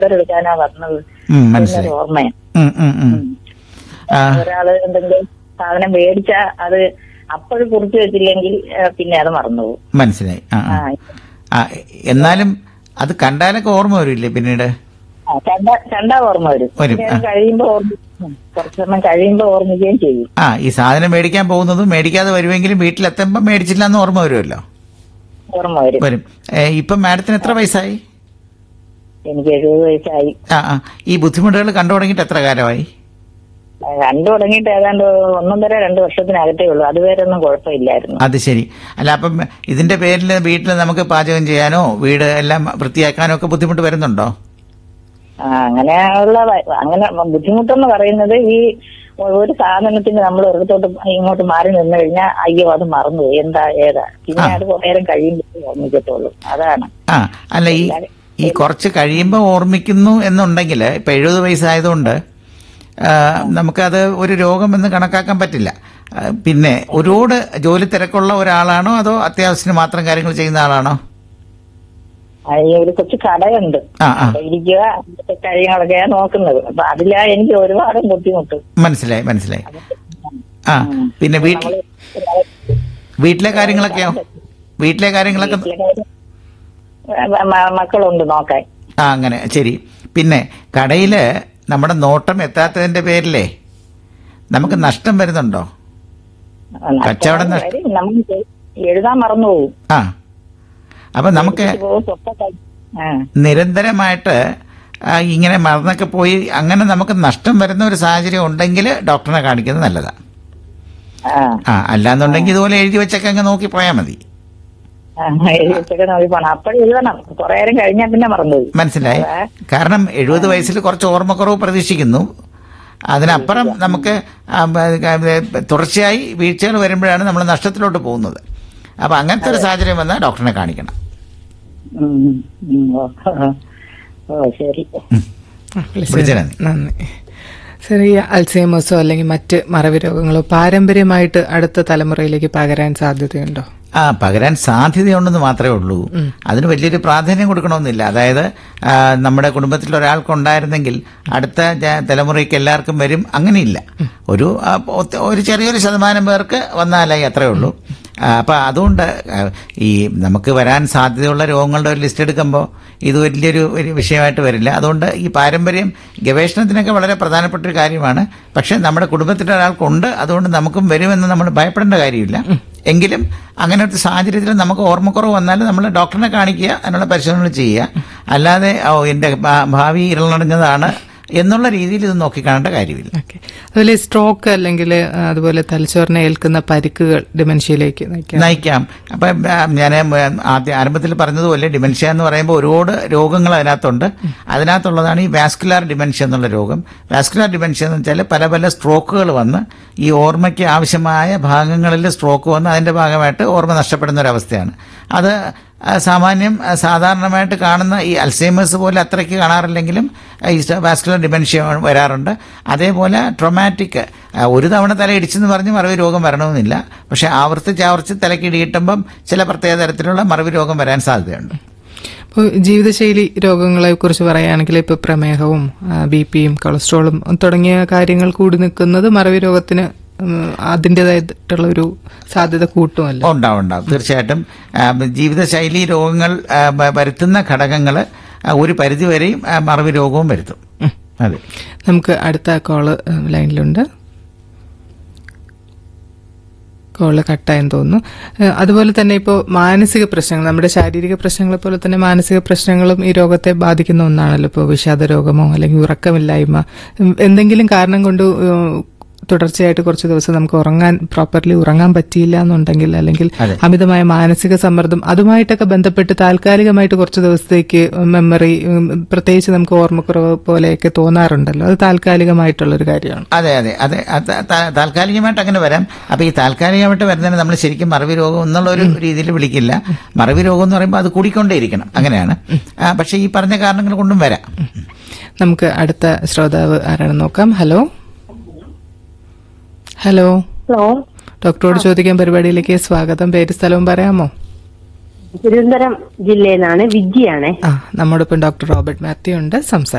എടുക്കാനാ പറഞ്ഞത് ഉം, മനസ്സിലായി എന്നൊരു ഓർമ്മയാണ് ഉം, ഉം, ഉം. ആ, ഒരാള് എന്തെങ്കിലും സാധനം മേടിച്ചാ അത് അപ്പോഴും കുറിച്ച് വെച്ചില്ലെങ്കിൽ ആ, പിന്നെ അത് മറന്നുപോകും മനസ്സിലായി ആ, ആ ആ. ആ, എന്നാലും അത് കണ്ടാലൊക്കെ ഓർമ്മ വരില്ലേ പിന്നീട് ആ, കണ്ട കണ്ടാ ഓർമ്മ വരും വരും, പിന്നെ ആ. അത് കഴിയുമ്പോ ഓർമ്മ ഉം, കുറച്ചെണ്ണം കഴിയുമ്പോ ഓർമ്മിക്കുകയും ചെയ്യും ആ ഈ സാധനം മേടിക്കാൻ പോകുന്നതും മേടിക്കാതെ വരുമെങ്കിലും വീട്ടിലെത്തുമ്പോൾ മേടിച്ചില്ല എന്ന് ഓർമ്മ വരുമല്ലോ ഓർമ്മ വരും വരും ഏ, ഇപ്പം മാഡത്തിന് എത്ര വയസ്സായി എനിക്ക് എഴുപത് വയസ്സായി ആ ആ ഈ ബുദ്ധിമുട്ടുകൾ കണ്ടു തുടങ്ങിയിട്ട് എത്ര കാലമായി ആ, കണ്ടു തുടങ്ങിയിട്ട് ഏതാണ്ട് ഒന്നൊന്നര രണ്ട് വർഷത്തിനകത്തേ ഉള്ളൂ അതുവരെ ഒന്നും കുഴപ്പമില്ലായിരുന്നു അത് ശരി അല്ല അപ്പം ഇതിന്റെ പേരിൽ വീട്ടിൽ നമുക്ക് പാചകം ചെയ്യാനോ വീട് എല്ലാം വൃത്തിയാക്കാനോ ഒക്കെ ബുദ്ധിമുട്ട് വരുന്നുണ്ടോ ആ, അങ്ങനെയുള്ള വ- അങ്ങനെ ബുദ്ധിമുട്ടെന്ന് പറയുന്നത് ഈ ഒരു സാധനത്തിന് നമ്മൾ ഒരിടത്തോട്ട് ഇങ്ങോട്ട് മാറി നിന്ന് കഴിഞ്ഞാൽ അയ്യോ അത് മറന്നുപോയി എന്താ ഏതാ പിന്നെ ആ. അത് കുറേ നേരം കഴിയുമ്പോൾ ഓർമ്മിക്കത്തുള്ളൂ അതാണ് ആ അല്ല ഈ ഈ കുറച്ച് കഴിയുമ്പോൾ ഓർമ്മിക്കുന്നു എന്നുണ്ടെങ്കിൽ ഇപ്പൊ എഴുപത് വയസ്സായതുകൊണ്ട് ആ, നമുക്കത് ഒരു രോഗമെന്ന് കണക്കാക്കാൻ പറ്റില്ല ആ, പിന്നെ ഒരുപാട് ജോലി തിരക്കുള്ള ഒരാളാണോ അതോ അത്യാവശ്യത്തിന് മാത്രം കാര്യങ്ങൾ ചെയ്യുന്ന ആളാണോ ആ, ഈ ഒരു കൊച്ചു കടയുണ്ട് ആ ആ അവിടെ ഇരിക്കുക അങ്ങനത്തെ കാര്യങ്ങളൊക്കെയാ നോക്കുന്നത് അപ്പൊ അതിലാ എനിക്ക് ഒരുപാട് ബുദ്ധിമുട്ട് മനസ്സിലായി മനസ്സിലായി ആ പിന്നെ വീട്ടിൽ നമ്മള് വീട്ടിലെ കാര്യങ്ങളൊക്കെയോ വീട്ടിലെ കാര്യങ്ങളൊക്കെ വീട്ടിലെ കാര്യം, മ- മ- മക്കളുണ്ട് നോക്കാൻ ആ അങ്ങനെ ശരി പിന്നെ കടയില് നമ്മുടെ നോട്ടം എത്താത്തതിന്റെ പേരിലേ നമുക്ക് നഷ്ടം വരുന്നുണ്ടോ കച്ചവടം നഷ്ട- വരും. നമുക്ക് എഴുതാൻ മറന്നു പോകും ആ അപ്പൊ നമുക്ക് പോകും, തൊട്ടൊക്കെ. ആ നിരന്തരമായിട്ട് ആ, ഇങ്ങനെ മറന്നൊക്കെ പോയി അങ്ങനെ നമുക്ക് നഷ്ടം വരുന്ന ഒരു സാഹചര്യം ഉണ്ടെങ്കിൽ ഡോക്ടറിനെ കാണിക്കുന്നത് നല്ലതാണ് ആ ആ അല്ലാന്നുണ്ടെങ്കിൽ ഇതുപോലെ എഴുതി വെച്ചൊക്കെ അങ്ങ് നോക്കി പോയാൽ മതി ആ, എഴുതി വെച്ചൊക്കെ നോക്കി പോണം അപ്പോഴും എഴുതണം കുറെ നേരം കഴിഞ്ഞാൽ പിന്നെ മറന്നുപോയി മനസ്സിലായി കാരണം എഴുപത് വയസ്സിൽ കുറച്ച് ഓർമ്മക്കുറവ് പ്രതീക്ഷിക്കുന്നു അതിനപ്പുറം നമുക്ക് ആ, ബ- ക- തുടർച്ചയായി വീഴ്ചകൾ വരുമ്പോഴാണ് നമ്മൾ നഷ്ടത്തിലോട്ട് പോകുന്നത് അപ്പൊ അങ്ങനത്തെ ഒരു സാഹചര്യം വന്നാൽ ഡോക്ടറിനെ കാണിക്കണം ഉം, ഉം, ഓ, ഓ ശരി വിളിച്ചതിന് നന്ദി. നന്ദി സർ ഈ അൽസൈമേഴ്സോ അല്ലെങ്കിൽ മറ്റ് മറവി രോഗങ്ങളോ പാരമ്പര്യമായിട്ട് അടുത്ത തലമുറയിലേക്ക് പകരാൻ സാധ്യതയുണ്ടോ ആ പകരാൻ സാധ്യതയുണ്ടെന്ന് മാത്രമേ ഉള്ളൂ അതിന് വലിയൊരു പ്രാധാന്യം കൊടുക്കണമെന്നില്ല അതായത് ആ, നമ്മുടെ കുടുംബത്തിൽ ഒരാൾക്കുണ്ടായിരുന്നെങ്കിൽ അടുത്ത ജ- തലമുറയ്ക്ക് എല്ലാവർക്കും വരും അങ്ങനെയില്ല ഒരു ആ, ഒത്ത- ഒരു ചെറിയൊരു ശതമാനം പേർക്ക് വന്നാലായി അത്രേ ഉള്ളൂ ആ, അപ്പൊ അതുകൊണ്ട് ആ, ഈ നമുക്ക് വരാൻ സാധ്യതയുള്ള രോഗങ്ങളുടെ ഒരു ലിസ്റ്റ് എടുക്കുമ്പോൾ ഇത് വലിയൊരു ഒരു വിഷയമായിട്ട് വരില്ല അതുകൊണ്ട് ഈ പാരമ്പര്യം ഗവേഷണത്തിനൊക്കെ വളരെ പ്രധാനപ്പെട്ട ഒരു കാര്യമാണ് പക്ഷെ നമ്മുടെ കുടുംബത്തിൽ ഒരാൾക്കുണ്ട് അതുകൊണ്ട് നമുക്കും വരുമെന്ന് നമ്മൾ ഭയപ്പെടേണ്ട കാര്യമില്ല എങ്കിലും അങ്ങനെ ഒരു സാഹചര്യത്തിൽ നമുക്ക് ഓർമ്മക്കുറവ് വന്നാൽ നമ്മൾ ഡോക്ടറിനെ കാണിക്കുക അതിനുള്ള പരിശോധനകൾ ചെയ്യുക അല്ലാതെ ഓ എൻ്റെ ഭാ- ഭാവി ഇരുളടഞ്ഞതാണ് എന്നുള്ള രീതിയിൽ ഇത് നോക്കിക്കാണേണ്ട കാര്യമില്ല ഓക്കെ അതുപോലെ സ്ട്രോക്ക് അല്ലെങ്കിൽ ആ, അതുപോലെ തലച്ചോറിനെ ഏൽക്കുന്ന പരിക്കുകൾ ഡിമെൻഷ്യയിലേക്ക് നയിക്കാം നയിക്കാം അപ്പം ഞാൻ ആദ്യ ആരംഭത്തിൽ പറഞ്ഞതുപോലെ ഡിമെൻഷ്യ എന്ന് പറയുമ്പോൾ ഒരുപാട് രോഗങ്ങൾ അതിനകത്തുണ്ട് അതിനകത്തുള്ളതാണ് ഈ വാസ്കുലാർ ഡിമെൻഷ്യ എന്നുള്ള രോഗം വാസ്കുലാർ ഡിമെൻഷ്യ എന്ന് വെച്ചാൽ പല പല സ്ട്രോക്കുകൾ വന്ന് ഈ ഓർമ്മയ്ക്ക് ആവശ്യമായ ഭാഗങ്ങളിൽ സ്ട്രോക്ക് വന്ന് അതിന്റെ ഭാഗമായിട്ട് ഓർമ്മ നഷ്ടപ്പെടുന്ന ഒരു അവസ്ഥയാണ് അത് ആ, സാമാന്യം ആ, സാധാരണമായിട്ട് കാണുന്ന ഈ അൽസൈമേഴ്സ് പോലെ അത്രയ്ക്ക് കാണാറില്ലെങ്കിലും ആ, ഈ വാസ്കുലർ ഡിമെൻഷ്യ വരാറുണ്ട് അതേപോലെ ട്രൊമാറ്റിക് ഒരു തവണ തല ഇടിച്ചെന്ന് പറഞ്ഞ് മറവി രോഗം വരണമെന്നില്ല പക്ഷെ ആവർത്തിച്ച് ആവർത്തിച്ച് തലയ്ക്ക് ഇടിയിട്ടുമ്പം ചില പ്രത്യേക തരത്തിലുള്ള മറവി രോഗം വരാൻ സാധ്യതയുണ്ട് ഇപ്പോൾ ജീവിതശൈലി രോഗങ്ങളെ കുറിച്ച് പറയുകയാണെങ്കിൽ ഇപ്പോൾ പ്രമേഹവും ബി പിയും കൊളസ്ട്രോളും തുടങ്ങിയ കാര്യങ്ങൾ കൂടി നിൽക്കുന്നത് മറവി രോഗത്തിന് ഉം, അതിൻ്റെതായിട്ടുള്ള ഒരു സാധ്യത കൂട്ടുമല്ലോ ഉണ്ടാവും ഉണ്ടാവും തീർച്ചയായിട്ടും ആ, ജീവിതശൈലി രോഗങ്ങൾ ആ, വ- വരുത്തുന്ന ഘടകങ്ങൾ ഒരു പരിധിവരെയും ആ, മറവി രോഗവും വരുത്തും അതെ നമുക്ക് അടുത്ത കോള് ഉം, ലൈനിലുണ്ട് കോള് കട്ടായെന്ന് തോന്നുന്നു ഏഹ് അതുപോലെ തന്നെ ഇപ്പോൾ മാനസിക പ്രശ്നങ്ങൾ നമ്മുടെ ശാരീരിക പ്രശ്നങ്ങളെ പോലെ തന്നെ മാനസിക പ്രശ്നങ്ങളും ഈ രോഗത്തെ ബാധിക്കുന്ന ഒന്നാണല്ലോ ഇപ്പോൾ വിഷാദ രോഗമോ അല്ലെങ്കിൽ ഉറക്കമില്ലായ്മ ഉം, എന്തെങ്കിലും കാരണം കൊണ്ട് ഉം, തുടർച്ചയായിട്ട് കുറച്ച് ദിവസം നമുക്ക് ഉറങ്ങാൻ പ്രോപ്പർലി ഉറങ്ങാൻ പറ്റിയില്ല എന്നുണ്ടെങ്കിൽ അല്ലെങ്കിൽ അതെ. അമിതമായ മാനസിക സമ്മർദ്ദം അതുമായിട്ടൊക്കെ ബന്ധപ്പെട്ട് താൽക്കാലികമായിട്ട് കുറച്ച് ദിവസത്തേക്ക് മെമ്മറി പ്രത്യേകിച്ച് നമുക്ക് ഓർമ്മക്കുറവ് പോലെയൊക്കെ തോന്നാറുണ്ടല്ലോ അത് താൽക്കാലികമായിട്ടുള്ള ഒരു കാര്യമാണ് അതെ അതെ അതെ അത് താ- താൽക്കാലികമായിട്ട് അങ്ങനെ വരാം അപ്പൊ ഈ താൽക്കാലികമായിട്ട് വരുന്നതിന് നമ്മൾ ശരിക്കും മറവി രോഗം എന്നുള്ള ഒരു രീതിയിൽ വിളിക്കില്ല മറവി രോഗം എന്ന് പറയുമ്പോൾ അത് കൂടിക്കൊണ്ടേയിരിക്കണം അങ്ങനെയാണ് ആ, പക്ഷെ ഈ പറഞ്ഞ കാരണങ്ങൾ കൊണ്ടും വരാം നമുക്ക് അടുത്ത ശ്രോതാവ് ആരാണെന്ന് നോക്കാം ഹലോ ഹലോ ഹലോ ഡോക്ടറോട് ചോദിക്കാൻ പരിപാടിയിലേക്ക് സ്വാഗതം പേര് സ്ഥലവും പറയാമോ തിരുവനന്തപുരം ജില്ലയിൽ നിന്നാണ് വിജിയാണേ ആ നമ്മോടൊപ്പം ഡോക്ടർ റോബർട്ട് മാത്യു ഉണ്ട് സംസാരിക്കും